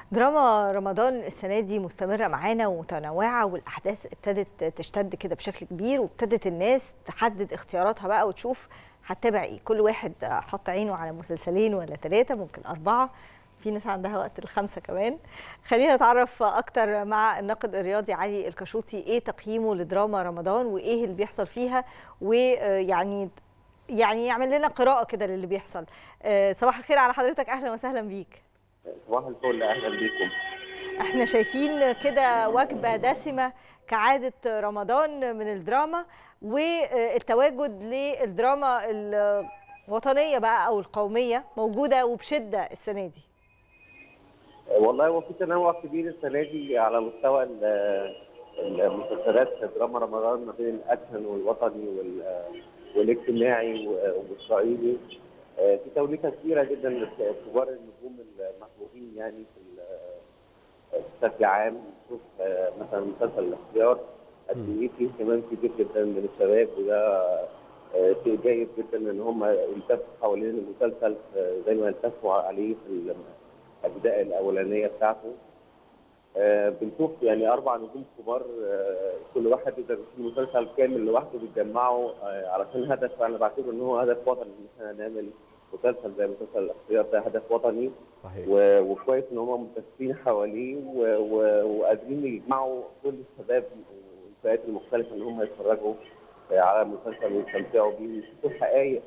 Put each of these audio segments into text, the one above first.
دراما رمضان السنة دي مستمرة معانا ومتنوعة والأحداث ابتدت تشتد كده بشكل كبير وابتدت الناس تحدد اختياراتها بقى وتشوف هتتابع ايه كل واحد حط عينه على مسلسلين ولا ثلاثة ممكن أربعة في ناس عندها وقت الخمسة كمان خلينا نتعرف أكتر مع الناقد الرياضي علي الكشوطي إيه تقييمه لدراما رمضان وإيه اللي بيحصل فيها ويعني يعني يعمل لنا قراءة كده للي بيحصل صباح الخير على حضرتك أهلا وسهلا بيك صباح الفل اهلا بيكم احنا شايفين كده وجبه دسمه كعاده رمضان من الدراما والتواجد للدراما الوطنيه بقى او القوميه موجوده وبشده السنه دي والله هو في تنوع كبير السنه دي على مستوى المسلسلات دراما رمضان ما بين الاكشن والوطني والاجتماعي والاسرائيلي في توليفه كبيره جدا لكبار النجوم المحبوبين يعني في بشكل عام نشوف مثلا مسلسل الاختيار قد ايه فيه اهتمام كبير جدا من الشباب وده شيء جيد جدا ان هم يلتفوا حوالين المسلسل زي ما التفوا عليه في الاجزاء الاولانيه بتاعته بنشوف يعني اربع نجوم كبار كل واحد يقدر يشيل مسلسل كامل لوحده بيتجمعوا علشان هدف انا بعتبر ان هو هدف وطني ان احنا نعمل مسلسل زي مسلسل الاختيار ده هدف وطني صحيح وكويس ان هم متفقين حواليه وقادرين يجمعوا كل الشباب والفئات المختلفه ان هم يتفرجوا على المسلسل ويستمتعوا بيه ويشوفوا الحقائق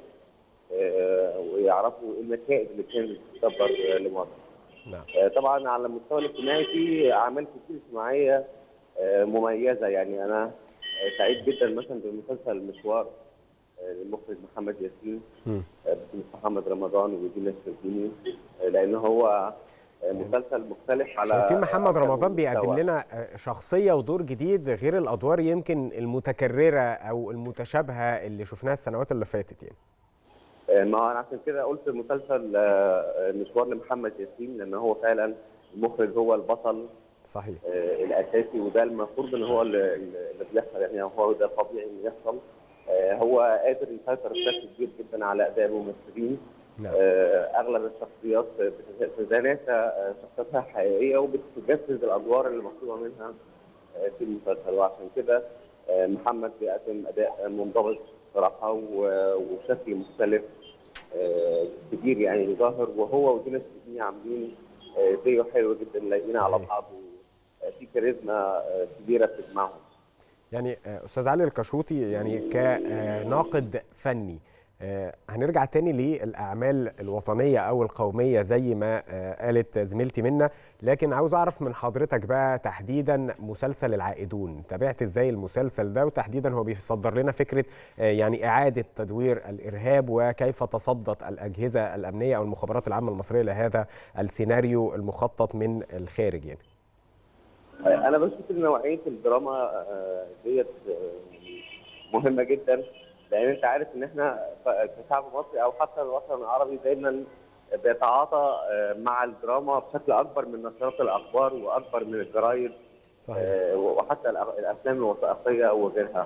ويعرفوا ايه المشاهد اللي كانت بتدبر لمصر. نعم. طبعا على المستوى الاجتماعي في اعمال كتير اجتماعيه مميزه يعني انا سعيد جدا مثلا بمسلسل مشوار المخرج محمد ياسين باسم محمد رمضان ودينا الشربيني لان هو مسلسل مختلف على شايفين محمد رمضان بيقدم لنا شخصيه ودور جديد غير الادوار يمكن المتكرره او المتشابهه اللي شفناها السنوات اللي فاتت يعني ما انا عشان كده قلت مسلسل مشوار لمحمد ياسين لان هو فعلا المخرج هو البطل صحيح آه الاساسي وده المفروض ان هو اللي, اللي بيحصل يعني هو ده طبيعي انه يحصل آه هو قادر يسيطر بشكل كبير جدا على اداء الممثلين نعم. آه اغلب الشخصيات بتتناسى شخصياتها حقيقيه وبتجسد الادوار اللي مطلوبه منها في المسلسل وعشان كده محمد بيقدم اداء منضبط صراحه وبشكل مختلف كبير يعني ظاهر وهو ودينا الشربيني عاملين ديو حلو جدا لايقين على بعض وفي كاريزما كبيره بتجمعهم يعني استاذ علي الكشوطي يعني كناقد فني هنرجع تاني للاعمال الوطنيه او القوميه زي ما قالت زميلتي منا لكن عاوز اعرف من حضرتك بقى تحديدا مسلسل العائدون تابعت ازاي المسلسل ده وتحديدا هو بيصدر لنا فكره يعني اعاده تدوير الارهاب وكيف تصدت الاجهزه الامنيه او المخابرات العامه المصريه لهذا السيناريو المخطط من الخارج يعني انا بشوف ان نوعيه الدراما ديت مهمه جدا لان انت عارف ان احنا كشعب مصري او حتى الوطن العربي دايما بيتعاطى مع الدراما بشكل اكبر من نشرات الاخبار واكبر من الجرايد صحيح. وحتى الافلام الوثائقيه وغيرها.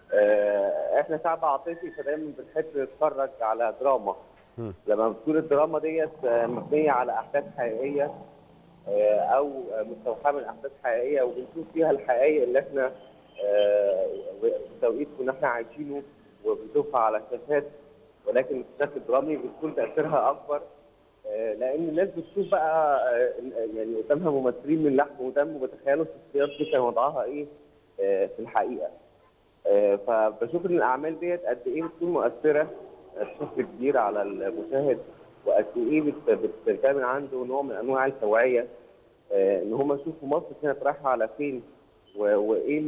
احنا شعب عاطفي فدايما بنحب نتفرج على دراما. م. لما بتكون الدراما ديت مبنيه على احداث حقيقيه او مستوحاه من احداث حقيقيه وبنشوف فيها الحقائق اللي احنا التوقيت كنا احنا عايشينه وبنشوفها على الشاشات ولكن الشاشات الدرامي بتكون تاثيرها اكبر لان الناس بتشوف بقى يعني قدامها ممثلين من لحم ودم وبيتخيلوا الشخصيات دي كان وضعها ايه في الحقيقه فبشوف ان الاعمال ديت قد ايه بتكون مؤثره بشكل كبير على المشاهد وقد ايه بتعمل عنده نوع من انواع التوعيه ان هم يشوفوا مصر كانت رايحه على فين وايه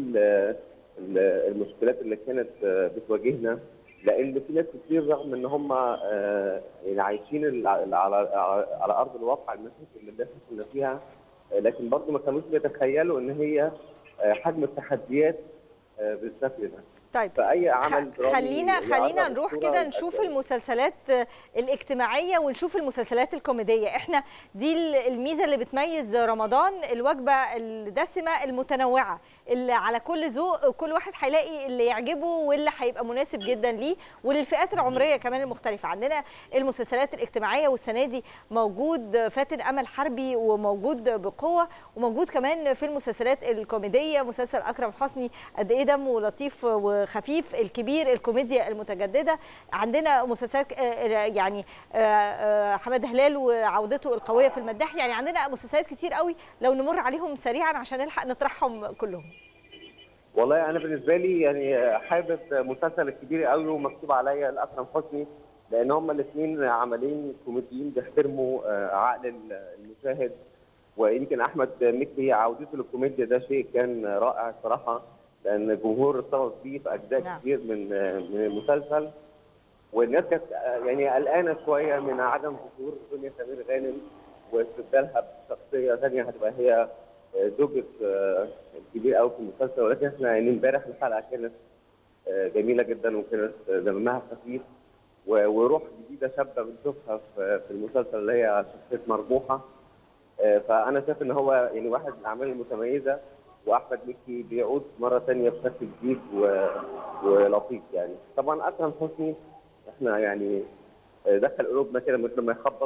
المشكلات اللي كانت بتواجهنا لان في ناس كتير رغم ان هم يعني عايشين على على ارض الواقع المشاكل اللي احنا كنا فيها لكن برضه ما كانوش بيتخيلوا ان هي حجم التحديات بالشكل ده. طيب في اي عمل خ- درامي خلينا يقرب خلينا نروح الصورة كده نشوف والأجواء. المسلسلات الاجتماعيه ونشوف المسلسلات الكوميديه احنا دي ال- الميزه اللي بتميز رمضان الوجبه الدسمه المتنوعه اللي على كل ذوق وكل واحد هيلاقي اللي يعجبه واللي هيبقى مناسب جدا ليه وللفئات العمريه كمان المختلفه عندنا المسلسلات الاجتماعيه والسنه دي موجود فاتن امل حربي وموجود بقوه وموجود كمان في المسلسلات الكوميديه مسلسل اكرم حسني قد ايه دمه لطيف وخفيف الكبير الكوميديا المتجدده عندنا مسلسلات آه، يعني آه، آه، حماده هلال وعودته القويه في المداح يعني عندنا مسلسلات كتير قوي لو نمر عليهم سريعا عشان نلحق نطرحهم كلهم والله انا بالنسبه لي يعني حابب مسلسل الكبير قوي ومكتوب عليا لاكرم حسني لان هما الاثنين عملين كوميديين بيحترموا آه، عقل ال- المشاهد ويمكن احمد مكي عودته للكوميديا ده شيء كان رائع الصراحه لان الجمهور ارتبط بيه في اجزاء نعم. كتير من آه، من المسلسل والناس كانت آه، يعني قلقانه شويه من عدم ظهور دنيا سمير غانم واستبدالها بشخصيه ثانيه هتبقى هي آه، زوجة آه، الكبير قوي في المسلسل ولكن احنا يعني امبارح الحلقه كانت آه، جميله جدا وكانت آه، دمها خفيف و- وروح جديده شابه بنشوفها في في المسلسل اللي هي شخصيه مربوحه آه، فانا شايف ان هو يعني واحد من الاعمال المتميزه واحمد مكي بيعود مره ثانيه بشكل جديد و- ولطيف يعني طبعا اكرم حسني احنا يعني آه، دخل قلوبنا كده مثل ما يخبط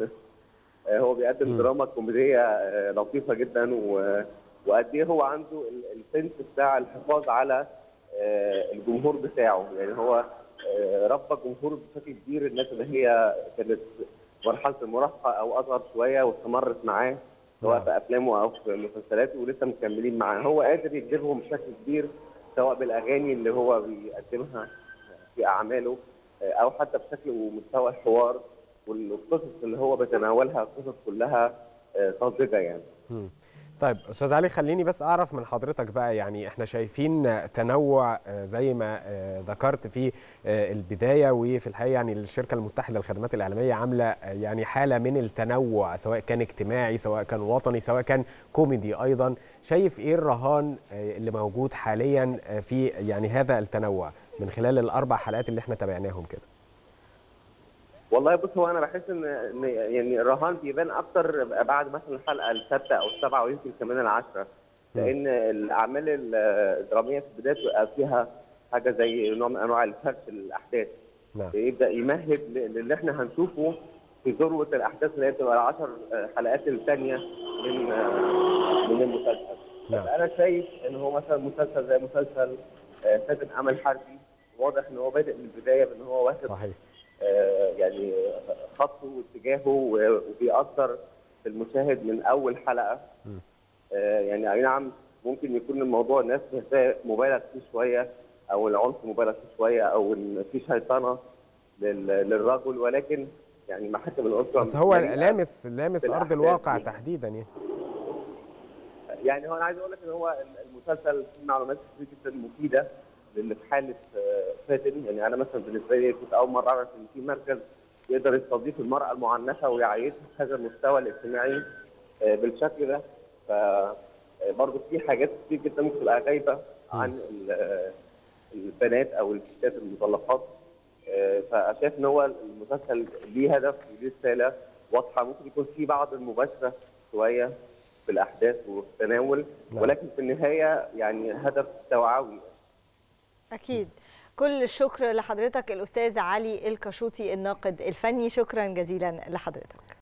آه، هو بيقدم مم. دراما كوميديه آه، لطيفه جدا و- وقد ايه هو عنده ال- السنس بتاع الحفاظ على آه، الجمهور بتاعه يعني هو آه، ربى الجمهور بشكل كبير الناس اللي هي كانت مرحله المراهقه او اصغر شويه واستمرت معاه سواء نعم. في افلامه او في مسلسلاته ولسه مكملين معاه هو قادر يجذبهم بشكل كبير سواء بالاغاني اللي هو بيقدمها في اعماله آه، او حتى بشكل ومستوى الحوار والقصص اللي هو بيتناولها قصص كلها آه، طازجه يعني مم. طيب استاذ علي خليني بس اعرف من حضرتك بقى يعني احنا شايفين تنوع آه، زي ما آه، ذكرت في آه، البدايه وفي الحقيقه يعني الشركه المتحده للخدمات الاعلاميه عامله آه، يعني حاله من التنوع سواء كان اجتماعي سواء كان وطني سواء كان كوميدي ايضا شايف ايه الرهان آه، اللي موجود حاليا آه، في يعني هذا التنوع من خلال الاربع حلقات اللي احنا تابعناهم كده والله بص هو انا بحس ان إن يعني الرهان بيبان اكتر بعد مثلا الحلقه السادسه او السابعه ويمكن كمان العاشره لان الاعمال الدراميه في البدايه بيبقى فيها حاجه زي نوع من انواع الفرش الاحداث نعم يبدا يمهد ل- للي احنا هنشوفه في ذروه الاحداث اللي هي بتبقى العشر حلقات الثانيه من من المسلسل نعم. بس انا شايف ان هو مثلا مسلسل زي مسلسل آه، فاتن امل حربي واضح ان هو بادئ من البدايه بان هو واخد صحيح آه، يعني خطه واتجاهه و- وبيأثر في المشاهد من أول حلقة مم. آه، يعني أي نعم ممكن يكون الموضوع الناس شايفاه مبالغ فيه شوية أو العنف مبالغ فيه شوية أو إن في شيطنة لل- للرجل ولكن يعني محاكم الأسرة بس هو مليئة. لامس لامس ارض بالأحداث الواقع دي. تحديدا يعني يعني هو انا عايز اقول لك ان هو المسلسل فيه معلومات كتير جدا مفيده للي في حاله آه، فاتن يعني انا مثلا بالنسبه لي كنت اول مره اعرف ان في مركز يقدر يستضيف المراه المعنفه ويعيشها في هذا المستوى الاجتماعي آه، بالشكل ده ف برضه في حاجات كتير جدا ممكن تبقى غايبه عن ال- آه، البنات او الستات المطلقات آه، فشايف ان هو المسلسل ليه هدف وليه رساله واضحه ممكن يكون في بعض المباشره شويه في الاحداث وفي التناول نعم. ولكن في النهايه يعني هدف توعوي اكيد كل الشكر لحضرتك الاستاذ علي الكشوطي الناقد الفني شكرا جزيلا لحضرتك